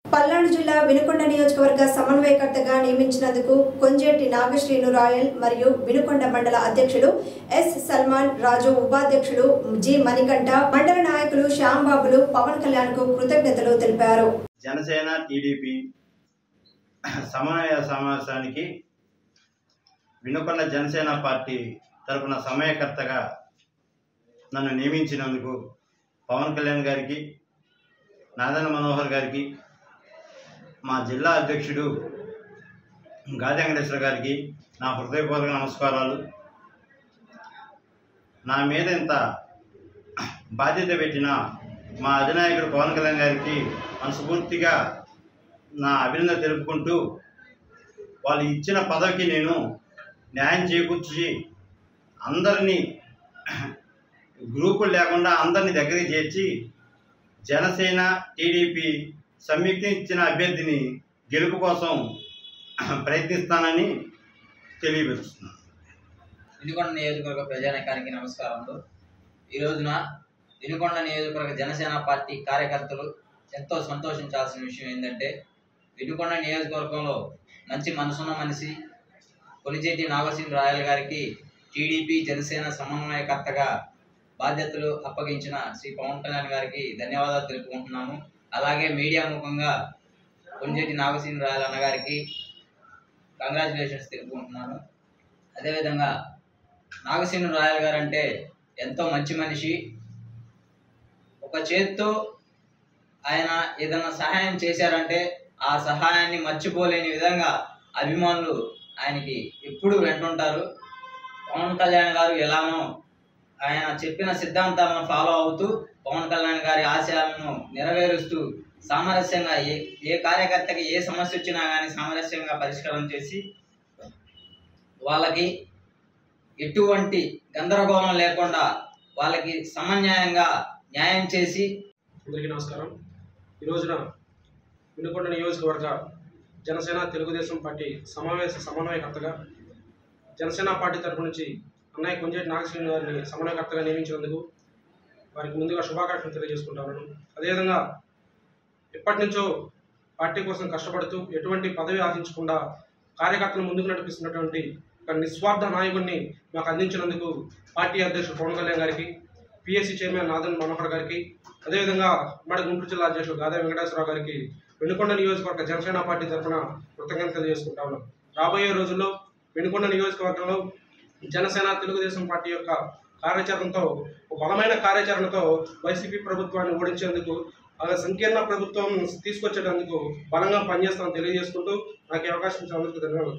పల్నాడు జిల్లా వినుకొండ నియోజకవర్గ సమన్వయకర్తగా నియమించినందుకు కొంజేటి నాగశ్రీను రాయల్ మరియు వినుకొండ మండల అధ్యక్షుడు ఎస్ సల్మాన్ రాజు ఉపాధ్యక్షుడు జి మణికంఠ మండల నాయకులు శ్యాంబాబులు పవన్ కళ్యాణ్ కు కృతజ్ఞతలు తెలిపారు జనసేన టీడీపీ సమన్వయ సమావేశానికి వినుకొండ జనసేన పార్టీ తరపున సమయకర్తగా నన్ను నియమించినందుకు పవన్ కళ్యాణ్ గారికి నాదన మనోహర్ గారికి మా జిల్లా అధ్యక్షుడు గాది వెంకటేశ్వర గారికి నా హృదయపూర్వక నమస్కారాలు నా మీద ఇంత బాధ్యత పెట్టిన మా అధినాయకుడు పవన్ కళ్యాణ్ గారికి మనస్ఫూర్తిగా నా అభినందన తెలుపుకుంటూ వాళ్ళు ఇచ్చిన పదవికి నేను న్యాయం చేకూర్చి అందరినీ గ్రూపులు లేకుండా అందరినీ దగ్గరికి చేర్చి జనసేన టీడీపీ సంయుక్త ఇచ్చిన అభ్యర్థిని గెలుపు కోసం ప్రయత్నిస్తానని తెలియపరుస్తున్నాను వినుకొండ నియోజకవర్గ ప్రజానీకానికి నమస్కారములు ఈ రోజున వినుకొండ నియోజకవర్గ జనసేన పార్టీ కార్యకర్తలు ఎంతో సంతోషించాల్సిన విషయం ఏంటంటే వినుకొండ నియోజకవర్గంలో మంచి మనసున్న మనిషి కొలిచేటి నాగసింగ్ రాయల్ గారికి టీడీపీ జనసేన సమన్వయకర్తగా బాధ్యతలు అప్పగించిన శ్రీ పవన్ కళ్యాణ్ గారికి ధన్యవాదాలు తెలుపుకుంటున్నాము అలాగే మీడియా ముఖంగా కొంజేటి నాగసింగ్ రాయల్ అన్నగారికి కంగ్రాచులేషన్స్ తెలుపుకుంటున్నాను అదేవిధంగా నాగసేను రాయల్ గారు అంటే ఎంతో మంచి మనిషి ఒక చేత్తో ఆయన ఏదైనా సహాయం చేశారంటే ఆ సహాయాన్ని మర్చిపోలేని విధంగా అభిమానులు ఆయనకి ఎప్పుడు వెంటుంటారు పవన్ కళ్యాణ్ గారు ఎలానో ఆయన చెప్పిన సిద్ధాంతాలను ఫాలో అవుతూ పవన్ కళ్యాణ్ గారి ఆశయాలను నెరవేరుస్తూ సామరస్యంగా ఏ ఏ కార్యకర్తకి ఏ సమస్య వచ్చినా కానీ సామరస్యంగా పరిష్కారం చేసి వాళ్ళకి ఎటువంటి గందరగోళం లేకుండా వాళ్ళకి సమన్యాయంగా న్యాయం చేసి అందరికీ నమస్కారం ఈ రోజున వినుకొండ నియోజకవర్గ జనసేన తెలుగుదేశం పార్టీ సమావేశ సమన్వయకర్తగా జనసేన పార్టీ తరపు నుంచి అన్నయ్య కొంజేటి నాగశ్రీని గారిని సమన్వయకర్తగా నియమించినందుకు వారికి ముందుగా శుభాకాంక్షలు తెలియజేసుకుంటాను అదేవిధంగా ఎప్పటి నుంచో పార్టీ కోసం కష్టపడుతూ ఎటువంటి పదవి ఆశించకుండా కార్యకర్తలు ముందుకు నడిపిస్తున్నటువంటి ఒక నిస్వార్థ నాయకుడిని మాకు అందించినందుకు పార్టీ అధ్యక్షుడు పవన్ కళ్యాణ్ గారికి పిఎస్సి చైర్మన్ నాదన్ మనోహర్ గారికి అదేవిధంగా ఉమ్మడి గుంటూరు జిల్లా అధ్యక్షుడు గాదే వెంకటేశ్వరరావు గారికి వెనుకొండ నియోజకవర్గ జనసేన పార్టీ తరఫున కృతజ్ఞతలు తెలియజేసుకుంటా ఉన్నాం రాబోయే రోజుల్లో వెనుకొండ నియోజకవర్గంలో జనసేన తెలుగుదేశం పార్టీ యొక్క కార్యాచరణతో ఒక బలమైన కార్యాచరణతో వైసీపీ ప్రభుత్వాన్ని ఓడించేందుకు అలాగే సంకీర్ణ ప్రభుత్వం తీసుకొచ్చేటందుకు బలంగా పనిచేస్తామని తెలియజేసుకుంటూ నాకు ఈ అవకాశం ఇచ్చిన అందరికీ ధన్యవాదాలు